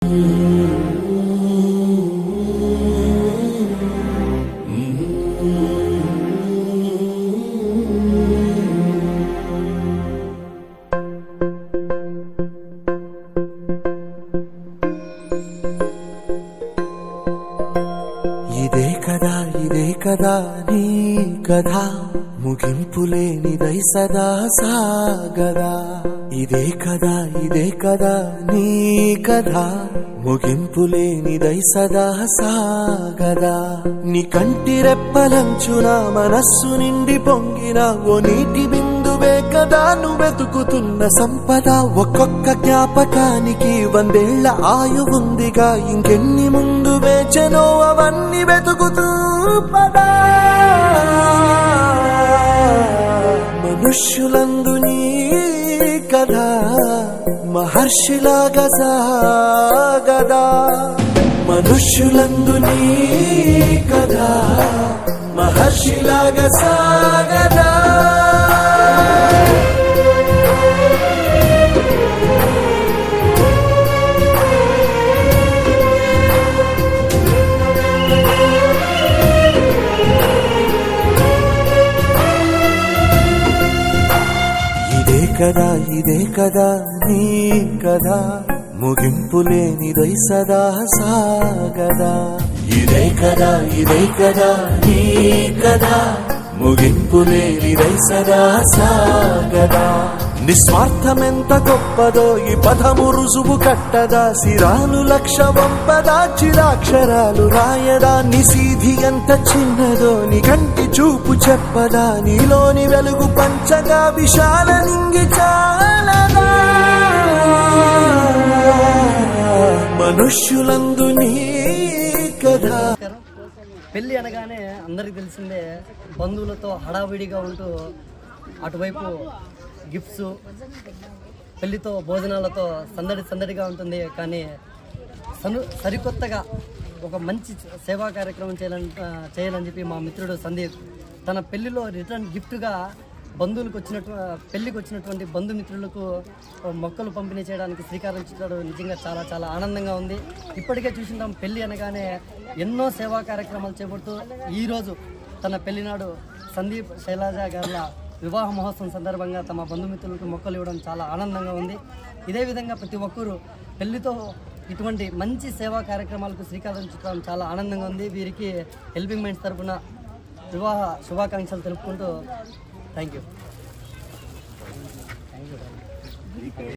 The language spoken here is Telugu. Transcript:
ఇదే కదా ఇదే కదా నీ కథ ముగింపు లేనిదై సదా సాగదా ఇదే కదా ఇదే కదా నీ కథ ముగింపు లేనిదై సదా సాగదా నీ కంటి రెప్పలంచున మనస్సు నిండి పొంగిన ఓ నీటి బిందువే కదా నువ్వెతుకుతున్న సంపద ఒక్కొక్క జ్ఞాపకానికి వందేళ్ల ఆయువుందిగా ఇంకెన్ని ముందు వేచనో అవన్నీ వెతుకుతూ పదా మనుష్యులందు నీ కథ మహర్షిలాగా సాగదా మనుష్యులందు నీ కథ మహర్షిలాగా సాగదా ఇదే కదా ఇదే కదా నీ కదా ముగింపు లేనిదై సదా సాగదా ఇదే కదా ఇదే కదా నీ కదా ముగింపు లేనిదై సదా సాగదా నిస్వార్థమెంత గొప్పదో ఈ పదము రుజువు కట్టదా సిరాలు లక్ష వంపదా చిరాక్షరాలు రాయదా నిసీధి ఎంత చిన్నదో నీ కంటి చూపు చెప్పదా నీలోని వెలుగు పంచగా విశాల నింగి చాలదా మనుష్యులందు నీ కదా నమస్కారం. పెళ్ళి అనగానే అందరికి తెలిసిందే బంధువులతో హడావిడిగా ఉంటూ అటువైపు గిఫ్ట్స్ పెళ్లితో భోజనాలతో సందడి సందడిగా ఉంటుంది కానీ సను సరికొత్తగా ఒక మంచి సేవా కార్యక్రమం చేయాలని ఆ, చేయాలని చెప్పి మా మిత్రుడు సందీప్ తన పెళ్లిలో రిటర్న్ గిఫ్ట్గా బంధువులకు వచ్చినట్టు పెళ్లికి వచ్చినటువంటి బంధుమిత్రులకు మొక్కలు పంపిణీ చేయడానికి శ్రీకారం చుట్టాడు నిజంగా చాలా చాలా ఆనందంగా ఉంది ఇప్పటికే చూసింటాం పెళ్లి అనగానే ఎన్నో సేవా కార్యక్రమాలు చేపడుతూ ఈరోజు తన పెళ్లినాడు సందీప్ శైలజ గారుల వివాహ మహోత్సవం సందర్భంగా తమ బంధుమిత్రులకు మొక్కలు ఇవ్వడం చాలా ఆనందంగా ఉంది ఇదే విధంగా ప్రతి ఒక్కరూ పెళ్లితో ఇటువంటి మంచి సేవా కార్యక్రమాలకు శ్రీకారం చుట్టడం చాలా ఆనందంగా ఉంది వీరికి హెల్పింగ్ మైండ్స్ తరపున వివాహ శుభాకాంక్షలు తెలుపుకుంటూ థ్యాంక్ యూ